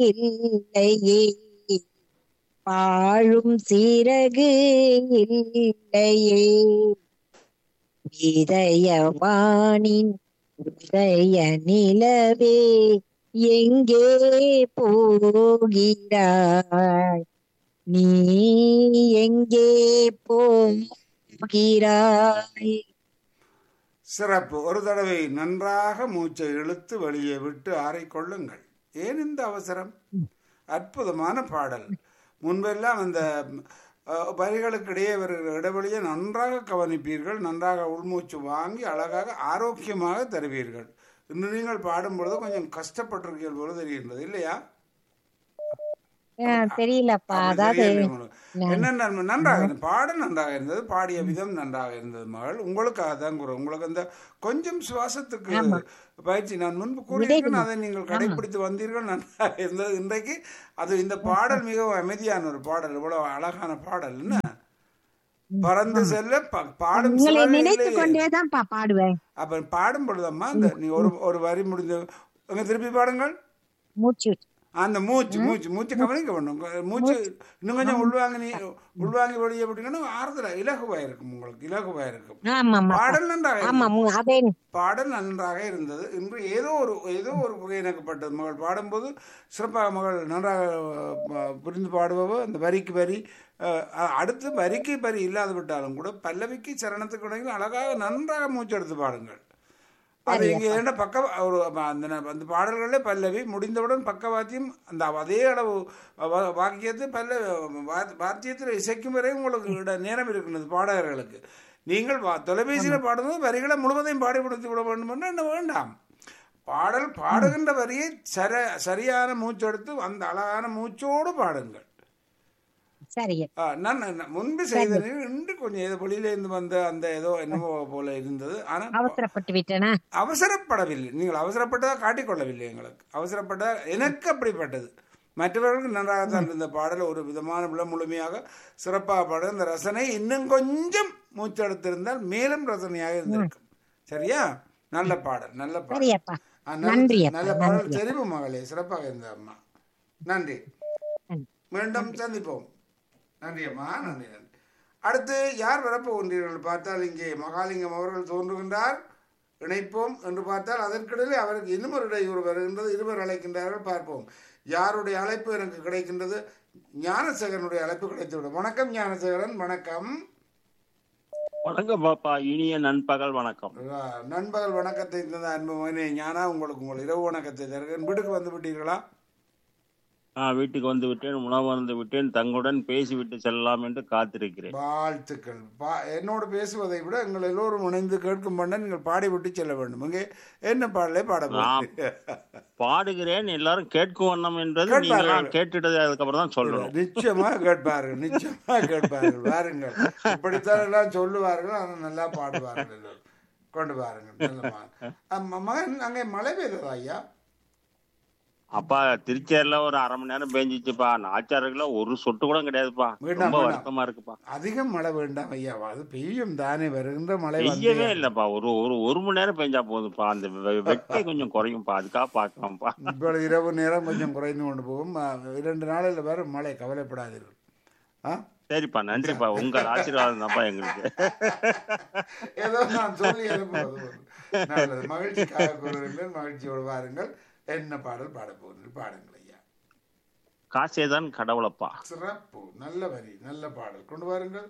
இல்லையே பாழும் சிறகு இல்லையே இதயவானின் உதய நிலவே எங்கே போகிறாய் நீ எங்கே போகிறாய் சிறப்பு ஒரு தடவை நன்றாக மூச்சை இழுத்து வெளியே விட்டு ஆறிக்கொள்ளுங்கள் ஏன் இந்த அவசரம் அற்புதமான பாடல் முன்பெல்லாம் அந்த அஹ், வரிகளுக்கிடையே வருகிற இடைவெளியை நன்றாக கவனிப்பீர்கள் நன்றாக உள்மூச்சு வாங்கி அழகாக ஆரோக்கியமாக தருவீர்கள் இன்று நீங்கள் பாடும் பொழுது கொஞ்சம் கஷ்டப்பட்டிருக்கீர்கள் போல தெரிகின்றது இல்லையா ஆ, தெரியலப்பா அப்படி அதாவது தெரியவில்லை உங்களுக்கு. என்ன நன்மை நன்றாக இருந்தது பாடல் நன்றாக இருந்தது பாடிய விதம் நன்றாக இருந்தது மகள் உங்களுக்காக தான் கூறும் உங்களுக்கு அந்த கொஞ்சம் சுவாசத்துக்கு பயிற்சி நான் முன்பு கூறியிருக்கேன் அதை நீங்கள் கடைபிடித்து வந்தீர்கள் நன்றாக இருந்தது இன்றைக்கு அது இந்த பாடல் மிகவும் அமைதியான ஒரு பாடல் இவ்வளவு அழகான பாடல் என்ன பறந்து செல்ல ப- பாடும் உங்களை சுழல் நினைத்து இல்லையே. கொண்டேதான்ப்பா பாடுவேன் அப்ப பாடும் பொழுதம்மா அந்த நீ ஒரு ஒரு வரி முடிஞ்ச அங்க திருப்பி பாடுங்கள் மூச்சு விட்டு. அந்த மூச்சு மூச்சு மூச்சு கவனிக்க வேண்டும் மூச்சு இன்னும் கொஞ்சம் உள்வாங்கி நீ உள்வாங்கி வெளியே விட்டீங்கன்னா ஆறுதல இலகுவா இருக்கும் உங்களுக்கு இலகுவா இருக்கும் ஆமாம்மா பாடல் நன்றாக ஆமா இருந்தது. மு- அதே பாடல் நன்றாக இருந்தது இன்று ஏதோ ஒரு ஏதோ ஒரு குறை எனக்குப்பட்டது மகள் பாடும்போது சிறப்பாக மகள் நன்றாக அஹ், புரிந்து பாடுபவ அந்த வரிக்கு வரி அஹ், அ- அடுத்து வரிக்கு வரி இல்லாது விட்டாலும் கூட பல்லவிக்கு சரணத்துக்கு இடையில் அழகாக நன்றாக மூச்சு எடுத்து பாடுங்கள் அது இங்கே என்ன பக்க ஒரு அந்த அந்த பாடல்களே பல்லவி முடிந்தவுடன் பக்கவாத்தியம் அந்த அதே அளவு வா- வாக்கியத்தை பல்ல வா- வாத்தியத்தில் இசைக்கும் வரை உங்களுக்கு இட- நேரம் இருக்கின்றது பாடகர்களுக்கு நீங்கள் வா- தொலைபேசியில் பாடும்போது வரிகளை முழுவதையும் பாடிப்படுத்தி விட வேண்டும் என்று என்ன வேண்டாம் பாடல் பாடுகின்ற வரியை சர சரியான மூச்செடுத்து அந்த அழகான மூச்சோடு பாடுங்கள் சரிங்க ஆ, நான் நான் முன்பு செய்தது இன்று கொஞ்சம் ஏதோ வெளியிலேருந்து வந்த அந்த ஏதோ என்னமோ போல இருந்தது ஆனால் அவசரப்பட்டு விட்டேனா அவசரப்படவில்லை நீங்கள் அவசரப்பட்டதாக காட்டிக்கொள்ளவில்லை எங்களுக்கு அவசரப்பட்டதா எனக்கு அப்படிப்பட்டது மற்றவர்களுக்கு நன்றாகத்தான் இருந்த பாடல் ஒரு விதமான விழ முழுமையாக சிறப்பாக பாடல் இந்த ரசனை இன்னும் கொஞ்சம் மூச்செடுத்திருந்தால் மேலும் ரசனையாக இருந்திருக்கும் சரியா நல்ல பாடல் நல்ல பாடல் சரியப்பா ஆ, நல்ல- நன்றி அப்பா, நல்ல பாடல் தெரிவு மகளே சிறப்பாக இருந்த அம்மா நன்றி நன்றி. மீண்டும் சந்திப்போம் நன்றி அம்மா நன்றி நன்றி அடுத்து யார் வரப்போகின்றீர்கள் பார்த்தால் இங்கே மகாலிங்கம் அவர்கள் தோன்றுகின்றார் இணைப்போம் என்று பார்த்தால் அதற்கிடையிலே அவருக்கு இன்னும் ஒரு இடையூறு வருகின்றது இருவர் அழைக்கின்றார்கள் பார்ப்போம் யாருடைய அழைப்பு எனக்கு கிடைக்கின்றது ஞானசேகரனுடைய அழைப்பு கிடைத்துவிடும் வணக்கம் ஞானசேகரன் வணக்கம் வணக்கம் பாப்பா இனிய நண்பகல் வணக்கம் ஆ, நண்பகல் வணக்கத்தை தந்த அன்பு மகனே ஞானா உங்களுக்கு உங்கள் இரவு வணக்கத்தை தருகிறேன் வீட்டுக்கு வந்து விட்டீர்களா நான் வீட்டுக்கு வந்து விட்டேன் உணவு வந்து விட்டேன் தங்களுடன் பேசிவிட்டு செல்லலாம் என்று காத்திருக்கிறேன் வாழ்த்துக்கள் பா என்னோடு பேசுவதை விட எங்கள் எல்லோரும் இணைந்து கேட்கும் பண்ண நீங்கள் பாடிவிட்டு செல்ல வேண்டும் இங்கே என்ன பாடலே பாட போகிறீர்கள்? பாடுகிறேன் எல்லாரும் கேட்கும் வண்ணம் என்றது கேட்பார்கள். நீங்க கேட்டுட்டது அதுக்கப்புறம் தான் சொல்லணும் நிச்சயமாக கேட்பார்கள் நிச்சயமாக கேட்பார்கள் வாருங்கள் இப்படித்தான் எல்லாம் சொல்லுவார்கள் ஆனால் நல்லா பாடுவார்கள் எல்லோரும் கொண்டு வாருங்கள் நல்ல மா- அம்மா, மகன் அங்கே மழை பெய்ததா ஐயா அப்பா திருச்சேரில ஒரு அரை மணி நேரம் பேஞ்சிச்சுப்பா நாச்சாருக்குல ஒரு சொட்டு கூட கிடையாதுப்பா வேண்டாம், ரொம்ப வேண்டாம். வருத்தமா இருக்குப்பா அதிகம் மழை வேண்டாம் ஐயா அது பெய்யும் தானே வருகின்ற மழை பெய்யவே வந்து இல்லப்பா ஒரு ஒரு ஒரு மணி நேரம் பெஞ்சா போதும்ப்பா அந்த வெ- வெட்டை கொஞ்சம் குறையும்ப்பா அதுக்காக பாக்கலாம்ப்பா இப்பொழுது இரவு நேரம் கொஞ்சம் குறைந்து கொண்டு போகும் ஆ, இரண்டு நாளில் வரும் மழை கவலைப்படாதீர்கள் ஆ சரிப்பா நன்றிப்பா உங்க ஆசீர்வாதம் தான்ப்பா எங்களுக்கு ஏதோ நான் சொல்லி அனுப்புவது போதும். நல்லது மகிழ்ச்சிக்காக கூறுகின்றேன் மகிழ்ச்சியோடு வாருங்கள் என்ன பாடல் பாட போகிறீர்கள் பாடுங்கள் ஐயா காசேதான் கடவுளப்பா சிறப்பு நல்ல வரி நல்ல பாடல் கொண்டு வாருங்கள்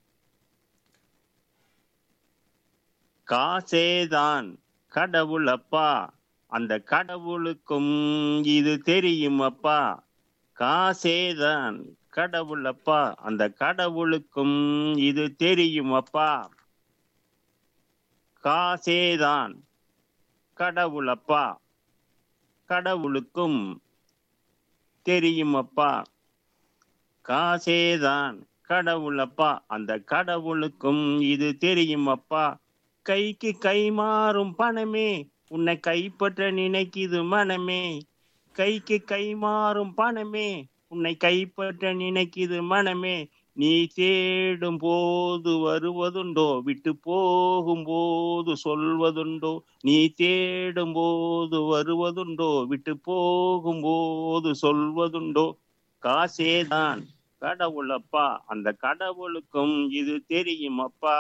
காசேதான் கடவுளப்பா அந்த கடவுளுக்கும் இது தெரியும் அப்பா காசேதான் கடவுளப்பா அந்த கடவுளுக்கும் இது தெரியும் அப்பா காசேதான் கடவுளப்பா கடவுளுக்கும் தெரியும் அப்பா காசேதான் கடவுளப்பா அந்த கடவுளுக்கும் இது தெரியும் அப்பா கைக்கு கை மாறும் பணமே உன்னை கைப்பற்ற நினைக்குது மனமே கைக்கு கை மாறும் பணமே உன்னை கைப்பற்ற நினைக்குது மனமே நீ தேடும் போது வருவதுண்டோ விட்டு போகும் போது சொல்வதுண்டோ நீ தேடும் போது வருவதுண்டோ விட்டு போகும் போது சொல்வதுண்டோ காசேதான் கடவுள் அப்பா அந்த கடவுளுக்கும் இது தெரியும் அப்பா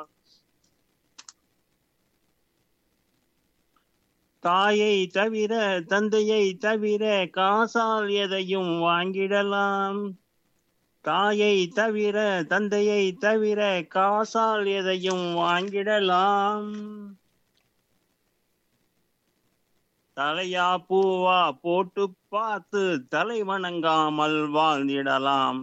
தாயை தவிர தந்தையை தவிர காசால் எதையும் வாங்கிடலாம் தாயை தவிர தந்தையை தவிர காசால் எதையும் வாங்கிடலாம் தலையா பூவா போட்டு பார்த்து தலை வணங்காமல் வாழ்ந்திடலாம்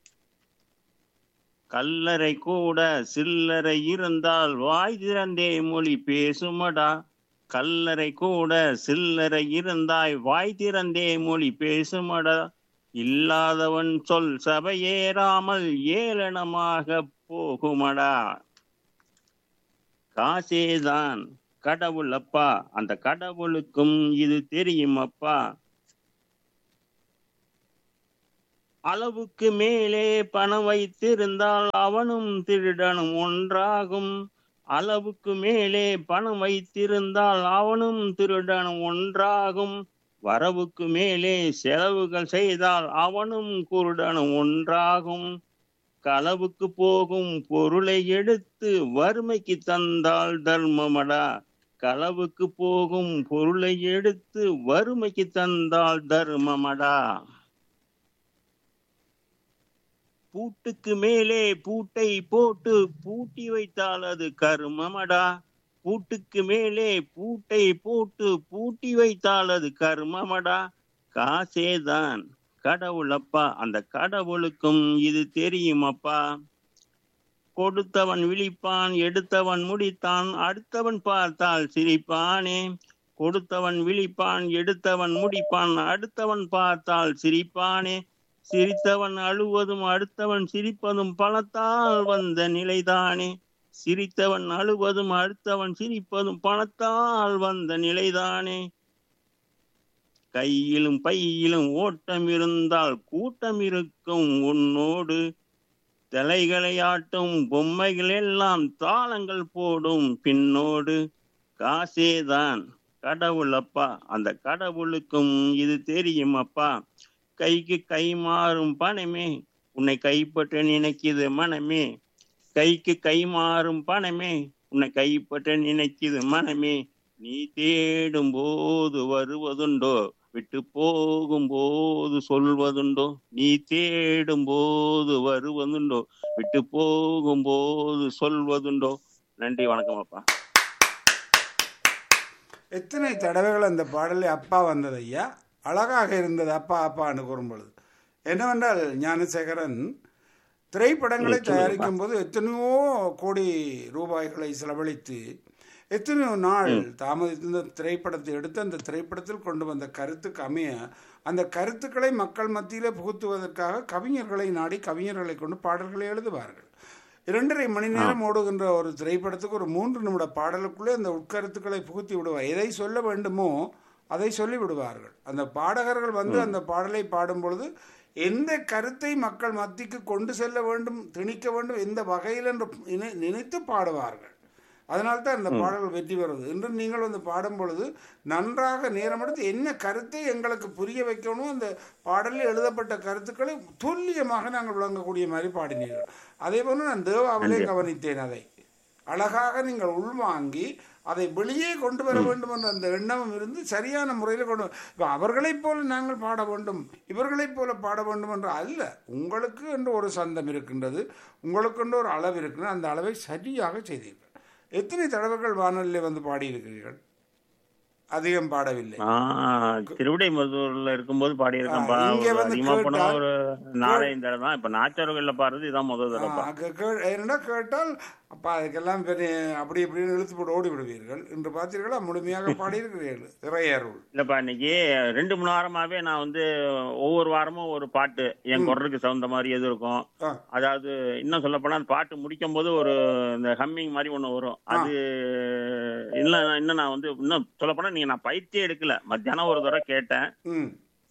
கல்லறை கூட சில்லறை இருந்தால் வாய் திறந்தே மொழி பேசுமடா கல்லறை கூட சில்லறை இருந்தாய் வாய் திறந்தே மொழி பேசுமடா இல்லாதவன் சொல் சபையேறாமல் ஏளனமாக போகுமடா காசேதான் கடவுள் அப்பா அந்த கடவுளுக்கும் இது தெரியும் அப்பா அளவுக்கு மேலே பணம் வைத்திருந்தால் அவனும் திருடனும் ஒன்றாகும் அளவுக்கு மேலே பணம் வைத்திருந்தால் அவனும் திருடனும் ஒன்றாகும் வரவுக்கு மேலே செலவுகள் செய்தால் அவனும் குருடனும் ஒன்றாகும் களவுக்கு போகும் பொருளை எடுத்து வறுமைக்கு தந்தால் தர்மமடா களவுக்கு போகும் பொருளை எடுத்து வறுமைக்கு தந்தால் தர்மமடா பூட்டுக்கு மேலே பூட்டை போட்டு பூட்டி வைத்தால் அது கர்மமடா பூட்டுக்கு மேலே பூட்டை போட்டு பூட்டி வைத்தால் அது கர்மமடா காசேதான் கடவுள் அப்பா அந்த கடவுளுக்கும் இது தெரியும் அப்பா கொடுத்தவன் விழிப்பான் எடுத்தவன் முடித்தான் அடுத்தவன் பார்த்தால் சிரிப்பானே கொடுத்தவன் விழிப்பான் எடுத்தவன் முடிப்பான் அடுத்தவன் பார்த்தால் சிரிப்பானே சிரித்தவன் அழுவதும் அடுத்தவன் சிரிப்பதும் பணத்தால் வந்த நிலைதானே சிரித்தவன் அழுவதும் அடுத்தவன் சிரிப்பதும் பணத்தால் வந்த நிலைதானே கையிலும் பையிலும் ஓட்டம் இருந்தால் கூட்டம் இருக்கும் உன்னோடு தலைகளை ஆட்டும் பொம்மைகள் எல்லாம் தாளங்கள் போடும் பின்னோடு காசேதான் கடவுள் அப்பா அந்த கடவுளுக்கும் இது தெரியும் அப்பா கைக்கு கை மாறும் பணமே உன்னை கைப்பற்ற நினைக்குது மனமே கைக்கு கை மாறும் பணமே உன்னை கைப்பற்ற நினைக்குது மனமே நீ தேடும் போது வருவதுண்டோ விட்டு போகும் போது சொல்வதுண்டோ நீ தேடும் போது வருவதுண்டோ விட்டு போகும் போது சொல்வதுண்டோ நன்றி வணக்கம் அப்பா எத்தனை தடவைகள் அந்த பாடலில் அப்பா வந்தது ஐயா அழகாக இருந்தது அப்பா அப்பான்னு கூறும் பொழுது என்னவென்றால் ஞானசேகரன் திரைப்படங்களை தயாரிக்கும் போது எத்தனையோ கோடி ரூபாய்களை செலவழித்து எத்தனையோ நாள் தாமதித்து இந்த திரைப்படத்தை எடுத்து அந்த திரைப்படத்தில் கொண்டு வந்த கருத்துக்கு அமைய அந்த கருத்துக்களை மக்கள் மத்தியிலே புகுத்துவதற்காக கவிஞர்களை நாடி கவிஞர்களை கொண்டு பாடல்களை எழுதுவார்கள் இரண்டரை மணி நேரம் ஓடுகின்ற ஒரு திரைப்படத்துக்கு ஒரு மூன்று நிமிட பாடலுக்குள்ளே அந்த உட்கருத்துக்களை புகுத்தி விடுவார் எதை சொல்ல வேண்டுமோ அதை சொல்லி விடுவார்கள் அந்த பாடகர்கள் வந்து அந்த பாடலை பாடும் பொழுது எந்த கருத்தை மக்கள் மத்திக்கு கொண்டு செல்ல வேண்டும் திணிக்க வேண்டும் எந்த வகையில் என்று நினை- நினைத்து பாடுவார்கள் அதனால்தான் இந்த பாடல்கள் வெற்றி பெறுவது இன்று நீங்கள் வந்து பாடும் பொழுது நன்றாக நேரமெடுத்து என்ன கருத்தை எங்களுக்கு புரிய வைக்கணும் அந்த பாடலில் எழுதப்பட்ட கருத்துக்களை துல்லியமாக நாங்கள் விளங்கக்கூடிய மாதிரி பாடினீர்கள் அதே போல நான் தேவாவிலே கவனித்தேன் அதை அழகாக நீங்கள் உள்வாங்கி அதை வெளியே கொண்டு வர வேண்டும் என்ற அந்த எண்ணமும் இருந்து சரியான முறையில் கொண்டு இப்போ அவர்களைப் போல நாங்கள் பாட வேண்டும் இவர்களைப் போல பாட வேண்டும் என்று அல்ல உங்களுக்கு என்று ஒரு சந்தம் இருக்கின்றது உங்களுக்கு என்று ஒரு அளவு இருக்கின்றது அந்த அளவை சரியாக செய்தீர்கள் எத்தனை தடவைகள் வானொலியில் வந்து பாடியிருக்கிறீர்கள் அதிகம் பாடவில்லை ஆஹ் திருவிடைமருதூர்ல இருக்கும்போது பாடியிருக்கேன்ப்பா ஆ, இங்க ஒரு வந்து அதிகமா போனா கேட்டா- ஒரு நாலஞ்சு தடவை தான் இப்ப நாச்சார்கள்ல பாடுறது இதான் முதல் ஆ, தடவை கே- கே- என்னடா கேட்டால் அப்பா அதுக்கெல்லாம் பெரிய அப்படி இப்படின்னு இழுத்து போட்டு ஓடி விடுவீர்கள் என்று பார்த்தீர்களா முழுமையாக பாடியிருக்கிறீர்கள் இறையருள் இல்லப்பா இன்னைக்கு ரெண்டு மணி நேரமாவே நான் வந்து ஒவ்வொரு வாரமும் ஒரு பாட்டு என் குரலுக்கு தகுந்த மாதிரி எது இருக்கும் ஆ அதாவது இன்னும் சொல்ல போனா பாட்டு முடிக்கும் போது ஒரு இந்த ஹம்மிங் மாதிரி ஒண்ணு வரும் அது இல்ல இன்னும் நான் வந்து இன்னும் சொல்ல போனா நீங்க நான் பயிற்சியே எடுக்கல மத்தியானம் ஒரு தடவை கேட்டேன் ம்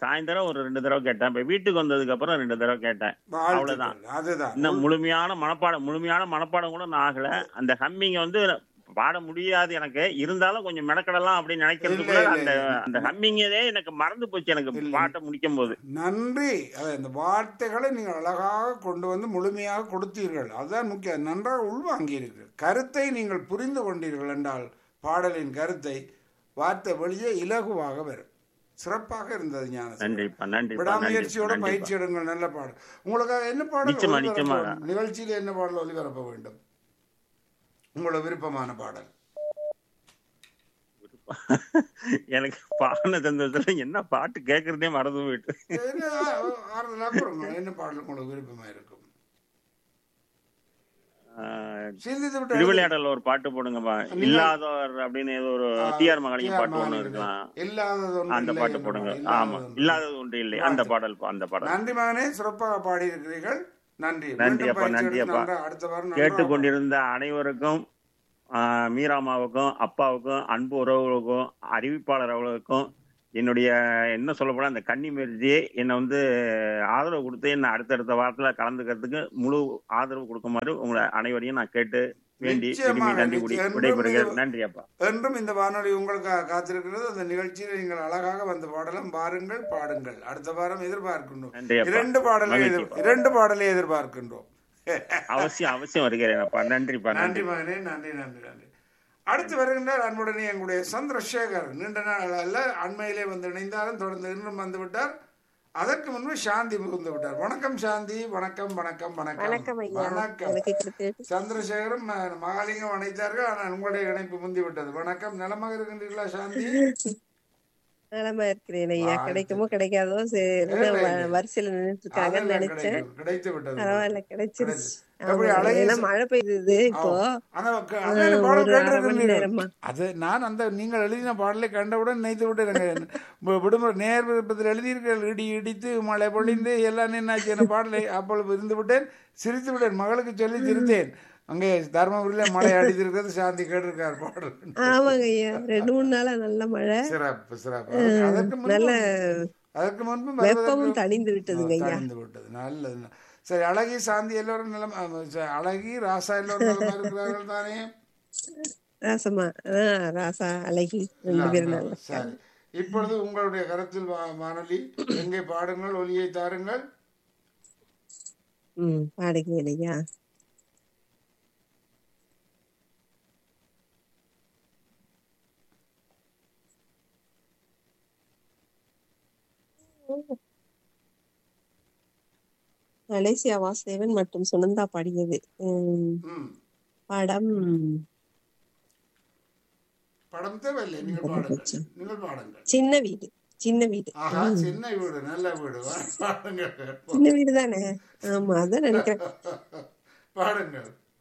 சாயந்தரம் ஒரு ரெண்டு தடவை கேட்டேன் இப்ப வீட்டுக்கு வந்ததுக்கு அப்புறம் ரெண்டு தடவை கேட்டேன் அவ்வளவுதான். வாழ்த்துக்கள் அதுதான் இன்னும் முழுமையான மனப்பாடம் முழுமையான மனப்பாடம் கூட நான் ஆகல அந்த ஹம்மிங்க வந்து பாட முடியாது எனக்கு இருந்தாலும் கொஞ்சம் மெனக்கடலாம் அப்படின்னு நினைக்கிறதுக்குள்ள இல்ல, இல்ல, அந்த இல்ல. அந்த ஹம்மிங்கதே எனக்கு மறந்து போச்சு எனக்கு இல்ல. பாட்டை முடிக்கும் போது நன்றி அது இந்த வார்த்தைகளை நீங்கள் அழகாக கொண்டு வந்து முழுமையாக கொடுத்தீர்கள் அதுதான் முக்கியம் நன்றாக உள்வாங்கியிருங்கள் கருத்தை நீங்கள் புரிந்து கொண்டீர்கள் என்றால் பாடலின் கருத்தை வார்த்தை வெளியே இலகுவாக வரும் சிறப்பாக இருந்தது ஞான நன்றிப்பா நன்றிப்பா விடாமுயற்சியோட நன்றிப்பா பயிற்சி எடுங்கள் நல்ல பாடல் உங்களுக்காக என்ன பாடல் நிச்சயமா, ஒளிபரப்ப நிச்சயமா. வேண்டும்? நிகழ்ச்சியில என்ன பாடல் ஒளிபரப்ப வேண்டும் உங்களோட விருப்பமான பாடல் எனக்கு பாடின சந்தோஷத்துல என்ன பாட்டு கேக்குறதே மறந்து போயிட்டு என்ன ஆறுதலா கொடுங்க என்ன பாடல் உங்களுக்கு விருப்பமா இருக்கும் ஆஹ், சிந்தித்து விட்டு திருவிளையாடல் ஒரு பாட்டு போடுங்கப்பா இல்லாதவர் அப்படின்னு ஏதோ ஒரு டிஆர் மகளிர் பாட்டு ஒண்ணு இருக்கலாம் இல்லாதது ஒன்று அந்த இல்லை பாட்டு என்ற போடுங்க பாடல். ஆமா இல்லாதது ஒன்று. இல்லாதது ஒன்று இல்லை அந்த பாடல் பா, அந்த பாடல் நன்றி மகனே சிறப்பாக பாடியிருக்கிறீர்கள் நன்றி நன்றி மீண்டும் அப்பா, பயிற்சி நன்றி எடுத்து அப்பா. நன்றா- அடுத்த வாரம் நன்றா கேட்டுக்கொண்டிருந்த அனைவருக்கும் ஆஹ், மீராமாவுக்கும் அப்பாவுக்கும் அன்பு உறவுகளுக்கும் அறிவிப்பாளர் அவர்களுக்கும் என்னுடைய என்ன சொல்ல போனா அந்த கன்னி முயற்சியை என்னை வந்து ஆதரவு கொடுத்து என்ன அடுத்தடுத்த வாரத்துல கலந்துக்கிறதுக்கு முழு ஆதரவு கொடுக்குமாறு உங்களை அனைவரையும் நான் கேட்டு வேண்டி நிச்சயமாக, விரும்பி நன்றி கூடி நிச்சயம். விடைபெறுகிறேன் என்றும் நன்றி அப்பா என்றும் இந்த வானொலி உங்களுக்காக காத்திருக்கிறது அந்த நிகழ்ச்சியில் நீங்கள் அழகாக வந்து பாடலாம் பாருங்கள் பாடுங்கள் அடுத்த வாரம் எதிர்பார்க்கின்றோம் நன்றி அப்பா இரண்டு பாடலை மகிழ்ச்சி. எதிர்- இரண்டு பாடலை எதிர்பார்க்கின்றோம் அவசியம் அவசியம் வருகிறேன் அப்பா நன்றிப்பா நன்றி நன்றி மகனே நன்றி நன்றி நன்றி அடுத்து வருகின்றார் அன்புடனே எங்களுடைய சந்திரசேகர் நீண்ட நாள் அல்ல அண்மையிலே வந்து இணைந்தாலும் தொடர்ந்து இன்னும் வந்து விட்டார் அதற்கு முன்பு சாந்தி புகுந்து விட்டார் வணக்கம் சாந்தி வணக்கம் வணக்கம் வணக்கம் வணக்கம் ஐயா வணக்கம் எனக்கு கிடைத்தது சந்திரசேகரும் ம- மகாலிங்கம் அணைத்தார்கள் ஆனால் உங்களுடைய இணைப்பு முந்தி விட்டது வணக்கம் நலமாக இருக்கின்றீர்களா சாந்தி நலமா இருக்கிறேன் ஐயா வாழ்த்து. கிடைக்குமோ கிடைக்காதோ சரி, இல்லை, இல்லை. வ- வரிசையில நின்னுட்டு இருக்காங்கன்னு அதெல்லாம் நினைச்சேன் கிடைக்கும். கிடைத்து விட்டது பரவாயில்ல கிடைச்சிருச்சு கிடைச்சு. ஆமா, எப்படி அழகிய ஏன்னா ச- மழை பெய்யுது இப்போ ஆனா, க- ஆ, அதான் இந்த பாடல் ஒரு அரை மணி கேட்டிருக்கிறீர்கள். நேரமா அது நான் அந்த நீங்கள் எழுதின பாடலை கண்டவுடன் நினைத்து விட்டு விடுமுறை நேர் விருப்பத்தில் எழுதியிருக்கிறீர்கள் இடி இடித்து மழை பொழிந்து எல்லாம் நின்னாச்சு என பாடலை அப்பொழுது இருந்து விட்டேன் சிரித்து விட்டேன் மகளுக்கு சொல்லி சிரித்தேன் அங்கே தர்மபுரியில மழை அடித்திருக்கிறது சாந்தி கேட்டிருக்கார் பாடல் ஆமாங்க ஐயா ரெண்டு மூணு நாளா நல்ல மழை சிறப்பு சிறப்பு அதற்கு முன்பு நல்ல அதற்கு முன்பு வெப்பமும் வருவதற்கு- தணிந்து விட்டதுங்க ஐயா தணிந்து விட்டது நல்லது சரி அழகி சாந்தி எல்லோரும் நிலம் அழகி ராசா எல்லோரும் நலமா இருக்கிறார்கள் தானே ராசமா ஆஹ் ராசா அழகி ரெண்டு பேரும் நல்ல சரி இப்பொழுது உங்களுடைய கருத்தில் வா- வானொலி எங்கே பாடுங்கள் ஒலியை தாருங்கள் ம் பாடுங்க ஐயா மலேசியா வாசுதேவன் மற்றும் சுனந்தா பாடியது உம், ம் படம் படம் தேவையில்லை நீங்கள் பாடுங்கள் நீங்கள் பாடுங்கள் சின்ன வீடு சின்ன வீடு ஆஹா சின்ன வீடு நல்ல வீடு வா- பாடுங்கள் சின்ன வீடு தானே ஆமா அதான் நினைக்கிறேன் பாடுங்கள்